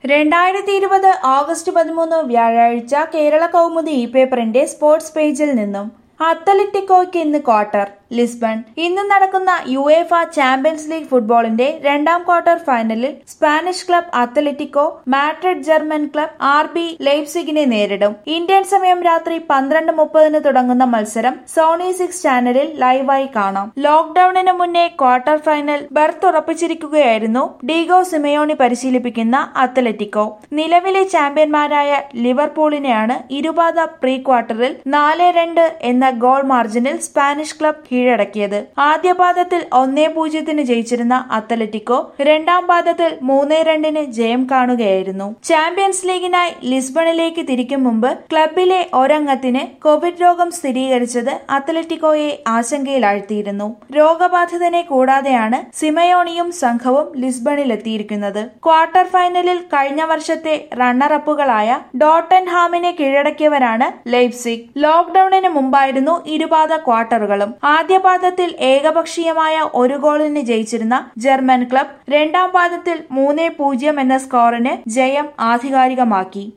രണ്ടായിരത്തി ഇരുപത് ഓഗസ്റ്റ് പതിമൂന്ന് വ്യാഴാഴ്ച കേരള കൗമുദി ഇ പേപ്പറിന്റെ സ്പോർട്സ് പേജിൽ നിന്നും അത്ലറ്റിക്കോയ്ക്ക് ഇന്ന് ക്വാർട്ടർ ലിസ്ബൺ ഇന്ന് നടക്കുന്ന യുഎഫ ചാമ്പ്യൻസ് ലീഗ് ഫുട്ബോളിന്റെ രണ്ടാം ക്വാർട്ടർ ഫൈനലിൽ Spanish club Atletico Madrid German club R B ലെയ്പ്സിഗിനെ നേരിടും ഇന്ത്യൻ സമയം രാത്രി പന്ത്രണ്ട് മുപ്പതിന് തുടങ്ങുന്ന മത്സരം സോണി സിക്സ് ചാനലിൽ ലൈവായി കാണാം ലോക്ഡൌണിന് മുന്നേ ക്വാർട്ടർ ഫൈനൽ ബർത്ത് ഉറപ്പിച്ചിരിക്കുകയായിരുന്നു ഡീഗോ സിമയോണി പരിശീലിപ്പിക്കുന്ന അത്ലറ്റിക്കോ നിലവിലെ ചാമ്പ്യന്മാരായ ലിവർപൂളിനെയാണ് ഇരുപാത പ്രീ ക്വാർട്ടറിൽ നാല് രണ്ട് എന്ന ഗോൾ മാർജിനിൽ സ്പാനിഷ് ക്ലബ് കീഴടക്കിയത് ആദ്യ പാദത്തിൽ ഒന്നേ പൂജ്യത്തിന് ജയിച്ചിരുന്ന അത്ലറ്റിക്കോ രണ്ടാം പാദത്തിൽ മൂന്ന് രണ്ടിന് ജയം കാണുകയായിരുന്നു ചാമ്പ്യൻസ് ലീഗിനായി ലിസ്ബണിലേക്ക് തിരിക്കും മുമ്പ് ക്ലബിലെ ഒരംഗത്തിന് കോവിഡ് രോഗം സ്ഥിരീകരിച്ചത് അത്ലറ്റിക്കോയെ ആശങ്കയിലാഴ്ത്തിയിരുന്നു രോഗബാധിതനെ കൂടാതെയാണ് സിമയോണിയും സംഘവും ലിസ്ബണിലെത്തിയിരിക്കുന്നത് ക്വാർട്ടർ ഫൈനലിൽ കഴിഞ്ഞ വർഷത്തെ റണ്ണറപ്പുകളായ ഡോട്ടൻഹാമിനെ കീഴടക്കിയവരാണ് ലെയ്പ്സിഗ് ലോക്ഡൌണിന് മുമ്പായിരുന്നു ഇരുപാത ക്വാർട്ടറുകളും ആദ്യ പാദത്തിൽ ഏകപക്ഷീയമായ ഒരു ഗോളിന് ജയിച്ചിരുന്ന ജർമ്മൻ ക്ലബ് രണ്ടാം പാദത്തിൽ മൂന്നേ പൂജ്യം എന്ന സ്കോറിന് ജയം ആധികാരികമാക്കി